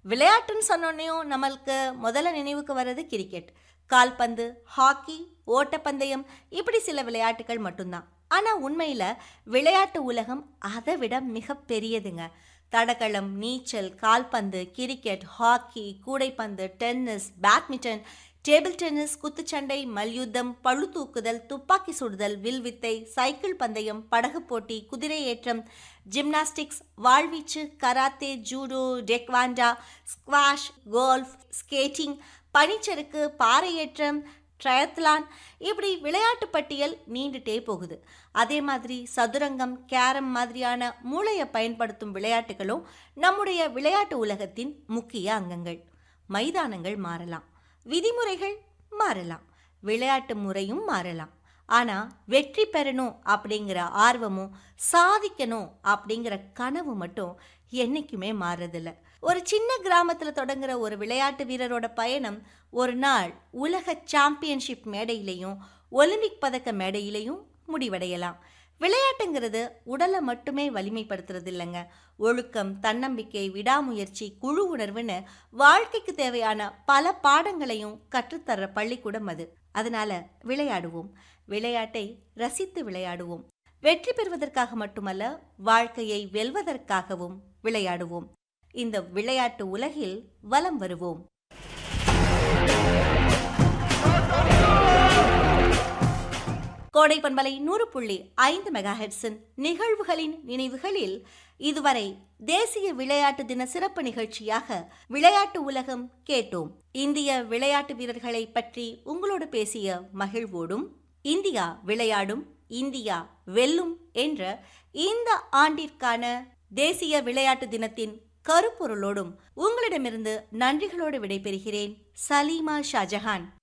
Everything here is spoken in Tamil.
விளையாட்டுன்னு சொன்னோன்னையும் நம்மளுக்கு முதல்ல நினைவுக்கு வர்றது கிரிக்கெட் கால்பந்து ஹாக்கி ஓட்டப்பந்தயம் இப்படி சில விளையாட்டுகள் மட்டும்தான் ஆனால் உண்மையில் விளையாட்டு உலகம் அதை விட மிக பெரியதுங்க தடகளம் நீச்சல் கால்பந்து கிரிக்கெட் ஹாக்கி கூடைப்பந்து டென்னிஸ் பேட்மிண்டன் டேபிள் டென்னிஸ் குத்துச்சண்டை மல்யுத்தம் பளு தூக்குதல் துப்பாக்கி சுடுதல் வில்வித்தை சைக்கிள் பந்தயம் படகு போட்டி குதிரை ஏற்றம் ஜிம்னாஸ்டிக்ஸ் வாழ்வீச்சு karate judo taekwondo squash golf skating பனிச்சறுக்கு பாறையேற்றம் ட்ரயத்லான் இப்படி விளையாட்டு பட்டியல் நீண்டுட்டே போகுது அதே மாதிரி சதுரங்கம் கேரம் மாதிரியான மூளையை பயன்படுத்தும் விளையாட்டுகளும் நம்முடைய விளையாட்டு உலகத்தின் முக்கிய அங்கங்கள் மைதானங்கள் மாறலாம் விதிமுறைகள் மாறலாம் விளையாட்டு முறையும் மாறலாம் ஆனால் வெற்றி பெறணும் அப்படிங்கிற ஆர்வமும் சாதிக்கணும் அப்படிங்கிற கனவு மட்டும் என்றைக்குமே மாறுறதில்ல ஒரு சின்ன கிராமத்தில் தொடங்குற ஒரு விளையாட்டு வீரரோட பயணம் ஒரு நாள் உலக சாம்பியன்ஷிப் மேடையிலையும் ஒலிம்பிக் பதக்க மேடையிலையும் முடிவடையலாம் விளையாட்டுங்கிறது உடலை மட்டுமே வலிமைப்படுத்துறது இல்லைங்க ஒழுக்கம் தன்னம்பிக்கை விடாமுயற்சி குழு உணர்வுன்னு வாழ்க்கைக்கு தேவையான பல பாடங்களையும் கற்றுத்தர்ற பள்ளிக்கூடம் அது அதனால விளையாடுவோம் விளையாட்டை ரசித்து விளையாடுவோம் வெற்றி பெறுவதற்காக மட்டுமல்ல வாழ்க்கையை வெல்வதற்காகவும் விளையாடுவோம் இந்த விளையாட்டு உலகில் வலம் வருவோம் கோடை பண்பலை நூறு புள்ளி ஐந்து மெகாஹெட்ஸின் நிகழ்வுகளின் நினைவுகளில் இதுவரை தேசிய விளையாட்டு தின சிறப்பு நிகழ்ச்சியாக விளையாட்டு உலகம் கேட்டோம் இந்திய விளையாட்டு வீரர்களை பற்றி உங்களோடு பேசிய மகிழ்வோடும் இந்தியா விளையாடும் இந்தியா வெல்லும் என்ற இந்த ஆண்டிற்கான தேசிய விளையாட்டு தினத்தின் கருப்பொருளோடும் உங்களிடமிருந்து நன்றிகளோடு விடைபெறுகிறேன் சலீமா ஷாஜஹான்